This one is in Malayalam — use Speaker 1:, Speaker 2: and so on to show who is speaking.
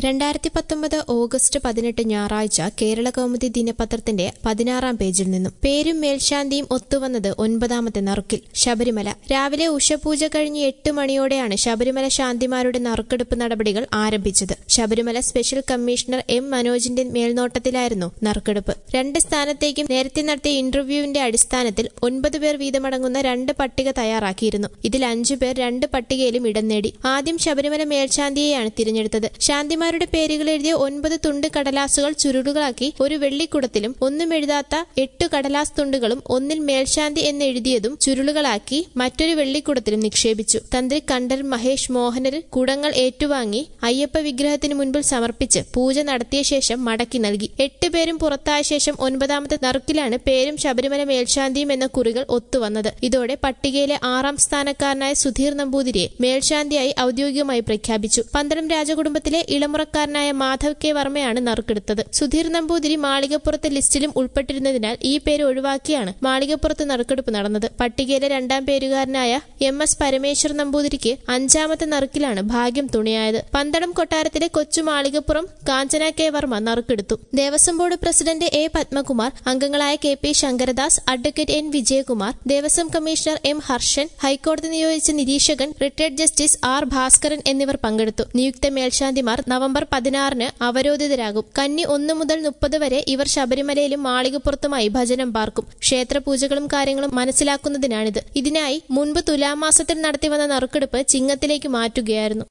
Speaker 1: രണ്ടായിരത്തി പത്തൊമ്പത് ഓഗസ്റ്റ് പതിനെട്ട് ഞായറാഴ്ച കേരള കൗമുദി ദിനപത്രത്തിന്റെ പതിനാറാം പേജിൽ നിന്നും പേരും മേൽശാന്തിയും ഒത്തുവന്നത് ഒൻപതാമത്തെ നറുക്കിൽ ശബരിമല രാവിലെ ഉഷപൂജ കഴിഞ്ഞ് എട്ട് മണിയോടെയാണ് ശബരിമല ശാന്തിമാരുടെ നറുക്കെടുപ്പ് നടപടികൾ ആരംഭിച്ചത് ശബരിമല സ്പെഷ്യൽ കമ്മീഷണർ എം മനോജിന്റെ മേൽനോട്ടത്തിലായിരുന്നു നറുക്കെടുപ്പ് രണ്ട് സ്ഥാനത്തേക്കും നേരത്തെ നടത്തിയ ഇന്റർവ്യൂവിന്റെ അടിസ്ഥാനത്തിൽ ഒൻപത് പേർ വീതമടങ്ങുന്ന രണ്ട് പട്ടിക തയ്യാറാക്കിയിരുന്നു ഇതിൽ അഞ്ചു പേർ രണ്ട് പട്ടികയിലും ഇടം നേടി ആദ്യം ശബരിമല മേൽശാന്തിയെയാണ് തിരഞ്ഞെടുത്തത് ശാന്തിമാരുടെ പേരുകൾ എഴുതിയ ഒൻപത് തുണ്ട് കടലാസുകൾ ചുരുളുകളാക്കി ഒരു വെള്ളിക്കുടത്തിലും ഒന്നും എഴുതാത്ത എട്ട് കടലാസ് തുണ്ടുകളും ഒന്നിൽ മേൽശാന്തി എന്ന് എഴുതിയതും ചുരുളുകളാക്കി മറ്റൊരു വെള്ളിക്കുടത്തിലും നിക്ഷേപിച്ചു തന്ത്രി കണ്ടൽ മഹേഷ് മോഹനർ കുടങ്ങൾ ഏറ്റുവാങ്ങി അയ്യപ്പ വിഗ്രഹത്തിന് മുൻപിൽ സമർപ്പിച്ച് പൂജ നടത്തിയ ശേഷം മടക്കി നൽകി എട്ട് പേരും പുറത്തായ ശേഷം ഒൻപതാമത്തെ നറുക്കിലാണ് പേരും ശബരിമല മേൽശാന്തിയും എന്ന കുറികൾ ഒത്തുവന്നത് ഇതോടെ പട്ടികയിലെ ആറാം സ്ഥാനക്കാരനായ സുധീർ നമ്പൂതിരിയെ മേൽശാന്തിയായി ഔദ്യോഗികമായി പ്രഖ്യാപിച്ചു പന്തളം രാജകുടുംബത്തിലെ ഇളമുറക്കാരനായ മാധവ് കെ വർമ്മയാണ് നറുക്കെടുത്തത് സുധീർ നമ്പൂതിരി മാളികപ്പുറത്തെ ലിസ്റ്റിലും ഉൾപ്പെട്ടിരുന്നതിനാൽ ഈ പേര് ഒഴിവാക്കിയാണ് മാളികപ്പുറത്ത് നറുക്കെടുപ്പ് നടന്നത് പട്ടികയിലെ രണ്ടാം പേരുകാരനായ എം എസ് പരമേശ്വർ നമ്പൂതിരിക്ക് അഞ്ചാമത്തെ നറുക്കിലാണ് ഭാഗ്യം തുണയായത് പന്തളം കൊട്ടാരത്തിലെ കൊച്ചു മാളികപ്പുറം കാഞ്ചന കെ വർമ്മ നറുക്കെടുത്തു Devaswom board president A Padmakumar അംഗങ്ങളായ K P Sankaradas advocate N Vijayakumar Devaswom commissioner M Harshan ഹൈക്കോടതി നിയോഗിച്ച നിരീക്ഷകൻ റിട്ടയർഡ് ജസ്റ്റിസ് ആർ ഭാസ്കരൻ എന്നിവർ പങ്കെടുത്തു നിയുക്ത മേൽശാന്തിമാർ നവംബർ പതിനാറിന് അവരോധിതരാകും കന്നി ഒന്ന് മുതൽ മുപ്പത് വരെ ഇവർ ശബരിമലയിലും മാളികപ്പുറത്തുമായി ഭജനം പാർക്കും ക്ഷേത്രപൂജകളും കാര്യങ്ങളും മനസ്സിലാക്കുന്നതിനാണിത് ഇതിനായി മുൻപ് തുലാമാസത്തിൽ നടത്തിവന്ന നറുക്കെടുപ്പ് ചിങ്ങത്തിലേക്ക് മാറ്റുകയായിരുന്നു